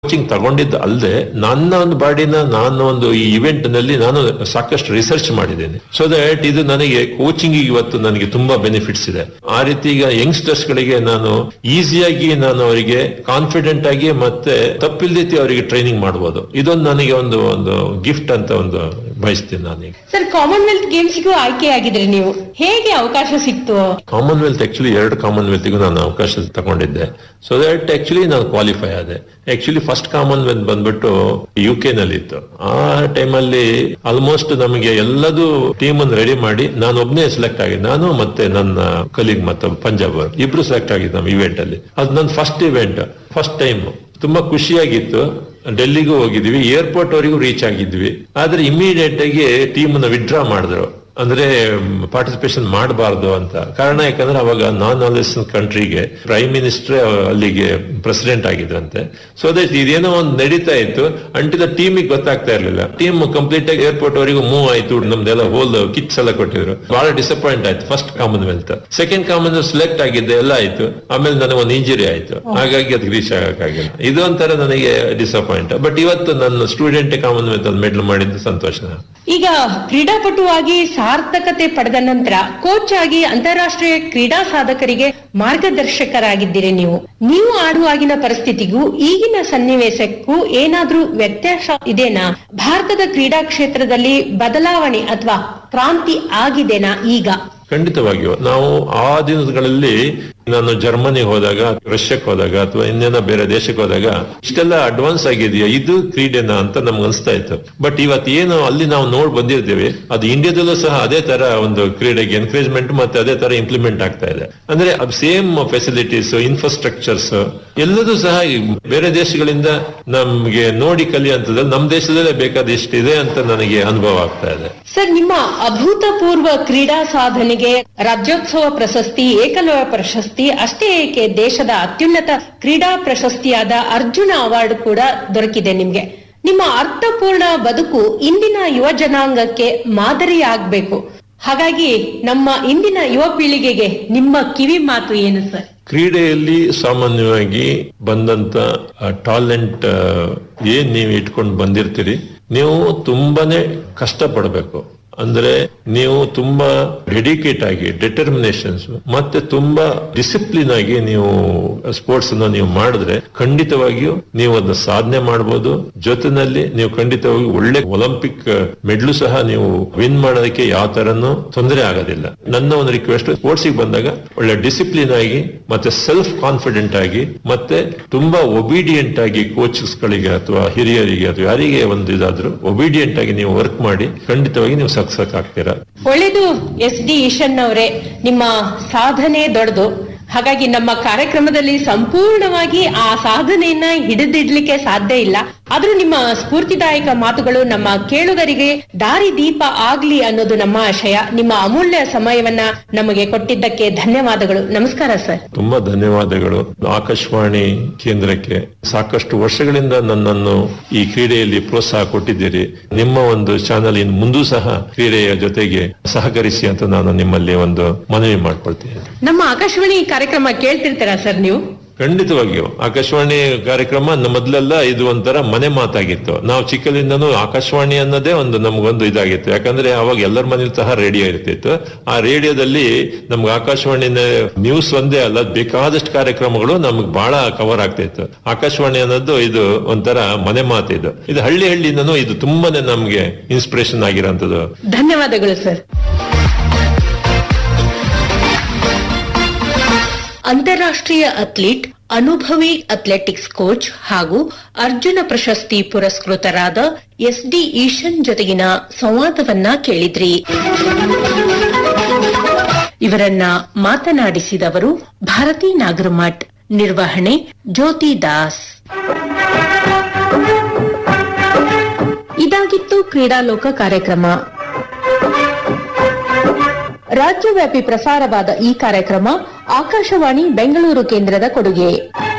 coaching ತಗೊಂಡಿದ್ದು ಅಲ್ಲದೆ ನನ್ನ ಒಂದು ಬಾಡಿನ ನಾನು ಒಂದು ಈ ಇವೆಂಟ್ ನಲ್ಲಿ ನಾನು ಸಾಕಷ್ಟು ರಿಸರ್ಚ್ ಮಾಡಿದ್ದೇನೆ ಸೊ ದಟ್ ಇದು ನನಗೆ ಕೋಚಿಂಗ್ ಇವತ್ತು ನನಗೆ ತುಂಬಾ ಬೆನಿಫಿಟ್ಸ್ ಇದೆ ಆ ರೀತಿ ಈಗ ಯಂಗ್ಸ್ಟರ್ಸ್ ಗಳಿಗೆ ನಾನು ಈಸಿಯಾಗಿ ನಾನು ಅವರಿಗೆ ಕಾನ್ಫಿಡೆಂಟ್ ಆಗಿ ಮತ್ತೆ ತಪ್ಪಿಲ್ದೀತಿ ಅವರಿಗೆ ಟ್ರೈನಿಂಗ್ ಮಾಡಬಹುದು ಇದೊಂದು ನನಗೆ ಒಂದು ಒಂದು ಗಿಫ್ಟ್ ಅಂತ ಒಂದು ಬಯಸ್ತೀನಿ ನಾನೀಗ ಸರ್ ಕಾಮನ್ವೆಲ್ತ್ ಗೇಮ್ಸ್ಗೂ ಆಯ್ಕೆಯಾಗಿದ್ರಿ ನೀವು ಹೇಗೆ ಅವಕಾಶ ಸಿಕ್ತು ಕಾಮನ್ವೆಲ್ತ್ ಆಕ್ಚುಲಿ ಎರಡು ಕಾಮನ್ವೆಲ್ತ್ಗೂ ನಾನು ಅವಕಾಶ ತಗೊಂಡಿದ್ದೆ ಸೊ ದಟ್ ಆಕ್ಚುಲಿ ನಾನು ಕ್ವಾಲಿಫೈ ಆದೆ ಆಕ್ಚುಲಿ ಫಸ್ಟ್ ಕಾಮನ್ವೆಲ್ತ್ ಬಂದ್ಬಿಟ್ಟು ಯು ಕೆ ನಲ್ಲಿ ಇತ್ತು ಆ ಟೈಮಲ್ಲಿ ಆಲ್ಮೋಸ್ಟ್ ನಮಗೆ ಎಲ್ಲದೂ ಟೀಮ್ ಅನ್ನು ರೆಡಿ ಮಾಡಿ ನಾನು ಒಬ್ಬನೇ ಸೆಲೆಕ್ಟ್ ಆಗಿದ್ದೆ ನಾನು ಮತ್ತೆ ನನ್ನ ಕಲೀಗ್ ಮತ್ತೆ ಪಂಜಾಬ್ ಅವ್ರು ಇಬ್ರು ಸೆಲೆಕ್ಟ್ ಆಗಿದ್ದು ನಮ್ಮ ಇವೆಂಟ್ ಅಲ್ಲಿ ಅದು ನನ್ನ ಫಸ್ಟ್ ಇವೆಂಟ್ ಫಸ್ಟ್ ಟೈಮ್ ತುಂಬಾ ಖುಷಿಯಾಗಿತ್ತು ಡೆಲ್ಲಿಗೂ ಹೋಗಿದ್ವಿ ಏರ್ಪೋರ್ಟ್ ವರೆಗೂ ರೀಚ್ ಆಗಿದ್ವಿ ಆದ್ರೆ ಇಮಿಡಿಯೇಟ್ ಆಗಿ ಟೀಮ್ ನ ವಿಡ್ರಾ ಮಾಡಿದ್ರು ಅಂದ್ರೆ ಪಾರ್ಟಿಸಿಪೇಷನ್ ಮಾಡಬಾರ್ದು ಅಂತ ಕಾರಣ ಯಾಕಂದ್ರೆ ಅವಾಗ ನಾನ್ ನಾಲೆಸ್ ಕಂಟ್ರಿಗೆ ಪ್ರೈಮ್ ಮಿನಿಸ್ಟರ್ ಅಲ್ಲಿಗೆ ಪ್ರೆಸಿಡೆಂಟ್ ಆಗಿದ್ರಂತೆ ಸೊ ದಟ್ ಇದೇನೋ ಒಂದು ನಡೀತಾ ಇತ್ತು ಅಂಟಿದ ಟೀಮಿಗೆ ಗೊತ್ತಾಗ್ತಾ ಇರ್ಲಿಲ್ಲ ಟೀಮ್ ಕಂಪ್ಲೀಟ್ ಆಗಿ ಏರ್ಪೋರ್ಟ್ ವರೆಗೂ ಮೂವ್ ಆಯ್ತು ನಮ್ದೆಲ್ಲ ಹೋಲ್ ಕಿಟ್ಸ್ ಎಲ್ಲ ಕೊಟ್ಟಿದ್ರು ಬಹಳ ಡಿಸಪಾಯಿಂಟ್ ಆಯ್ತು first Commonwealth second Commonwealth select ಆಗಿದ್ದೆ ಎಲ್ಲ ಆಯ್ತು ಆಮೇಲೆ ನನಗೆ ಒಂದು ಇಂಜುರಿ ಆಯ್ತು ಹಾಗಾಗಿ ಅದಕ್ಕೆ ರೀಚ್ ಆಗಕ್ಕಾಗಿಲ್ಲ ಇದು ಒಂಥರ ನನಗೆ ಡಿಸಪಾಯಿಂಟ್ ಬಟ್ ಇವತ್ತು ನನ್ನ ಸ್ಟೂಡೆಂಟ್ ಕಾಮನ್ವೆಲ್ತ್ ಅಲ್ಲಿ ಮೆಡಲ್ ಮಾಡಿದ್ದು ಸಂತೋಷ ಈಗ ಕ್ರೀಡಾಪಟುವಾಗಿ ಸಾರ್ಥಕತೆ ಪಡೆದ ನಂತರ ಕೋಚ್ ಆಗಿ ಅಂತಾರಾಷ್ಟ್ರೀಯ ಕ್ರೀಡಾ ಸಾಧಕರಿಗೆ ಮಾರ್ಗದರ್ಶಕರಾಗಿದ್ದೀರಿ ನೀವು ನೀವು ಆಡುವಾಗಿನ ಪರಿಸ್ಥಿತಿಗೂ ಈಗಿನ ಸನ್ನಿವೇಶಕ್ಕೂ ಏನಾದ್ರೂ ವ್ಯತ್ಯಾಸ ಇದೆನಾ ಭಾರತದ ಕ್ರೀಡಾ ಕ್ಷೇತ್ರದಲ್ಲಿ ಬದಲಾವಣೆ ಅಥವಾ ಕ್ರಾಂತಿ ಆಗಿದೆನಾ ಈಗ ಖಂಡಿತವಾಗಿಯೂ ನಾವು ಆ ದಿನಗಳಲ್ಲಿ ನಾನು ಜರ್ಮನಿ ಹೋದಾಗ ರಷ್ಯಾಕ್ ಹೋದಾಗ ಅಥವಾ ಇನ್ನೇನೋ ಬೇರೆ ದೇಶಕ್ಕೆ ಹೋದಾಗ ಇಷ್ಟೆಲ್ಲ ಅಡ್ವಾನ್ಸ್ ಆಗಿದೆಯಾ ಇದು ಕ್ರೀಡೆನಾ ಅಂತ ನಮ್ಗೆ ಅನಿಸ್ತಾ ಇತ್ತು ಬಟ್ ಇವತ್ತು ಏನು ಅಲ್ಲಿ ನಾವು ನೋಡ್ ಬಂದಿರ್ತೀವಿ ಅದು ಇಂಡಿಯಾದಲ್ಲೂ ಸಹ ಅದೇ ತರ ಒಂದು ಕ್ರೀಡೆಗೆ ಎನ್ಕರೇಜ್ಮೆಂಟ್ ಮತ್ತೆ ಅದೇ ತರ ಇಂಪ್ಲಿಮೆಂಟ್ ಆಗ್ತಾ ಇದೆ ಅಂದ್ರೆ ಅದು ಸೇಮ್ ಫೆಸಿಲಿಟೀಸ್ ಇನ್ಫ್ರಾಸ್ಟ್ರಕ್ಚರ್ಸ್ ಎಲ್ಲದೂ ಸಹ ಈ ಬೇರೆ ದೇಶಗಳಿಂದ ನಮ್ಗೆ ನೋಡಿ ಕಲಿಯುವಂಥದ್ದಲ್ಲಿ ನಮ್ಮ ದೇಶದಲ್ಲೇ ಬೇಕಾದ ಇದೆ ಅಂತ ನನಗೆ ಅನುಭವ ಆಗ್ತಾ ಇದೆ ಸರ್ ನಿಮ್ಮ ಅಭೂತಪೂರ್ವ ಕ್ರೀಡಾ ಸಾಧನೆಗೆ ರಾಜ್ಯೋತ್ಸವ ಪ್ರಶಸ್ತಿ ಏಕಲವ್ಯ ಪ್ರಶಸ್ತಿ ಅಷ್ಟೇ ಏಕೆ ದೇಶದ ಅತ್ಯುನ್ನತ ಕ್ರೀಡಾ ಪ್ರಶಸ್ತಿಯಾದ ಅರ್ಜುನ ಅವಾರ್ಡ್ ಕೂಡ ದೊರಕಿದೆ ನಿಮ್ಗೆ ನಿಮ್ಮ ಅರ್ಥಪೂರ್ಣ ಬದುಕು ಇಂದಿನ ಯುವ ಜನಾಂಗಕ್ಕೆ ಮಾದರಿಯಾಗಬೇಕು ಹಾಗಾಗಿ ನಮ್ಮ ಇಂದಿನ ಯುವ ಪೀಳಿಗೆಗೆ ನಿಮ್ಮ ಕಿವಿ ಮಾತು ಏನು ಸರ್ ಕ್ರೀಡೆಯಲ್ಲಿ ಸಾಮಾನ್ಯವಾಗಿ ಬಂದಂತ ಟಾಲೆಂಟ್ ಏನ್ ನೀವು ಇಟ್ಕೊಂಡು ಬಂದಿರ್ತೀರಿ ನೀವು ತುಂಬಾನೇ ಕಷ್ಟ ಪಡಬೇಕು ಅಂದ್ರೆ ನೀವು ತುಂಬಾ ಡೆಡಿಕೇಟ್ ಆಗಿ ಡಿಟರ್ಮಿನೇಷನ್ಸ್ ಮತ್ತೆ ತುಂಬಾ ಡಿಸಿಪ್ಲಿನ್ ಆಗಿ ನೀವು ಸ್ಪೋರ್ಟ್ಸ್ ಅನ್ನ ನೀವು ಮಾಡಿದ್ರೆ ಖಂಡಿತವಾಗಿಯೂ ನೀವು ಅದನ್ನ ಸಾಧನೆ ಮಾಡಬಹುದು ಜೊತೆನಲ್ಲಿ ನೀವು ಖಂಡಿತವಾಗಿ ಒಳ್ಳೆ ಒಲಿಂಪಿಕ್ ಮೆಡ್ಲು ಸಹ ನೀವು ವಿನ್ ಮಾಡೋದಕ್ಕೆ ಯಾವ ತರನು ತೊಂದರೆ ಆಗೋದಿಲ್ಲ ನನ್ನ ಒಂದು ರಿಕ್ವೆಸ್ಟ್ ಸ್ಪೋರ್ಟ್ಸ್ ಬಂದಾಗ ಒಳ್ಳೆ ಡಿಸಿಪ್ಲಿನ್ ಆಗಿ ಮತ್ತೆ ಸೆಲ್ಫ್ ಕಾನ್ಫಿಡೆಂಟ್ ಆಗಿ ಮತ್ತೆ ತುಂಬಾ ಒಬಿಡಿಯಂಟ್ ಆಗಿ ಕೋಚಸ್ ಗಳಿಗೆ ಅಥವಾ ಹಿರಿಯರಿಗೆ ಅಥವಾ ಯಾರಿಗೆ ಒಂದು ಇದಾದ್ರು ಒಬಿಡಿಯಂಟ್ ಆಗಿ ನೀವು ವರ್ಕ್ ಮಾಡಿ ಖಂಡಿತವಾಗಿ ನೀವು ಸಕ್ಸಸ್ ಆಗ್ತೀರಾ ಒಳ್ಳೇದು ಎಸ್ ಡಿ ಈಶನ್ ಅವರೇ ನಿಮ್ಮ ಸಾಧನೆ ದೊಡ್ಡದು ಹಾಗಾಗಿ ನಮ್ಮ ಕಾರ್ಯಕ್ರಮದಲ್ಲಿ ಸಂಪೂರ್ಣವಾಗಿ ಆ ಸಾಧನೆಯನ್ನ ಹಿಡಿದಿಡ್ಲಿಕ್ಕೆ ಸಾಧ್ಯ ಇಲ್ಲ ಆದ್ರೂ ನಿಮ್ಮ ಸ್ಫೂರ್ತಿದಾಯಕ ಮಾತುಗಳು ನಮ್ಮ ಕೇಳುಗರಿಗೆ ದಾರಿ ದೀಪ ಆಗ್ಲಿ ಅನ್ನೋದು ನಮ್ಮ ಆಶಯ ನಿಮ್ಮ ಅಮೂಲ್ಯ ಸಮಯವನ್ನ ನಮಗೆ ಕೊಟ್ಟಿದ್ದಕ್ಕೆ ಧನ್ಯವಾದಗಳು ನಮಸ್ಕಾರ ಸರ್ ತುಂಬಾ ಧನ್ಯವಾದಗಳು ಆಕಾಶವಾಣಿ ಕೇಂದ್ರಕ್ಕೆ ಸಾಕಷ್ಟು ವರ್ಷಗಳಿಂದ ನನ್ನನ್ನು ಈ ಕ್ರೀಡೆಯಲ್ಲಿ ಪ್ರೋತ್ಸಾಹ ಕೊಟ್ಟಿದ್ದೀರಿ ನಿಮ್ಮ ಒಂದು ಚಾನಲ್ ಇನ್ನು ಮುಂದೂ ಸಹ ಕ್ರೀಡೆಯ ಜೊತೆಗೆ ಸಹಕರಿಸಿ ಅಂತ ನಾನು ನಿಮ್ಮಲ್ಲಿ ಒಂದು ಮನವಿ ಮಾಡ್ಕೊಳ್ತೀನಿ ನಮ್ಮ ಆಕಾಶವಾಣಿ ಕಾರ್ಯಕ್ರಮ ಕೇಳ್ತಿರ್ತೀರಾ ಸರ್ ನೀವು ಖಂಡಿತವಾಗಿಯೂ ಆಕಾಶವಾಣಿ ಕಾರ್ಯಕ್ರಮ ನಮ್ಮ ಮೊದಲೆಲ್ಲ ಇದು ಒಂಥರ ಮನೆ ಮಾತಾಗಿತ್ತು ನಾವು ಚಿಕ್ಕಲಿಂದನೂ ಆಕಾಶವಾಣಿ ಅನ್ನೋದೇ ಒಂದು ನಮ್ಗೊಂದು ಇದಾಗಿತ್ತು ಯಾಕಂದ್ರೆ ಅವಾಗ ಎಲ್ಲರ ಮನೇಲಿ ಸಹ ರೇಡಿಯೋ ಇರ್ತಿತ್ತು ಆ ರೇಡಿಯೋದಲ್ಲಿ ನಮ್ಗೆ ಆಕಾಶವಾಣಿ ನ್ಯೂಸ್ ಒಂದೇ ಅಲ್ಲ ಬೇಕಾದಷ್ಟು ಕಾರ್ಯಕ್ರಮಗಳು ನಮ್ಗೆ ಬಹಳ ಕವರ್ ಆಗ್ತಾ ಇತ್ತು ಆಕಾಶವಾಣಿ ಅನ್ನೋದು ಇದು ಒಂಥರ ಮನೆ ಮಾತಿದು ಇದು ಹಳ್ಳಿ ಹಳ್ಳಿಯಿಂದನೂ ಇದು ತುಂಬಾನೇ ನಮ್ಗೆ ಇನ್ಸ್ಪಿರೇಷನ್ ಆಗಿರೋಂಥದ್ದು ಧನ್ಯವಾದಗಳು ಸರ್ ಅಂತಾರಾಷ್ಟ್ರೀಯ ಅಥ್ಲೀಟ್ ಅನುಭವಿ ಅಥ್ಲೆಟಿಕ್ಸ್ ಕೋಚ್ ಹಾಗೂ ಅರ್ಜುನ ಪ್ರಶಸ್ತಿ ಪುರಸ್ಕೃತರಾದ ಎಸ್ ಡಿ ಈಶನ್ ಜೊತೆಗಿನ ಸಂವಾದವನ್ನ ಕೇಳಿದ್ರಿ ಇವರನ್ನ ಮಾತನಾಡಿಸಿದವರು ಭಾರತಿ ನಾಗರಮಠ್ ನಿರ್ವಹಣೆ ಜ್ಯೋತಿ ದಾಸ್ ಇದಾಗಿತ್ತು ಕ್ರೀಡಾಲೋಕ ಕಾರ್ಯಕ್ರಮ ರಾಜ್ಯವ್ಯಾಪಿ ಪ್ರಸಾರವಾದ ಈ ಕಾರ್ಯಕ್ರಮ ಆಕಾಶವಾಣಿ ಬೆಂಗಳೂರು ಕೇಂದ್ರದ ಕೊಡುಗೆ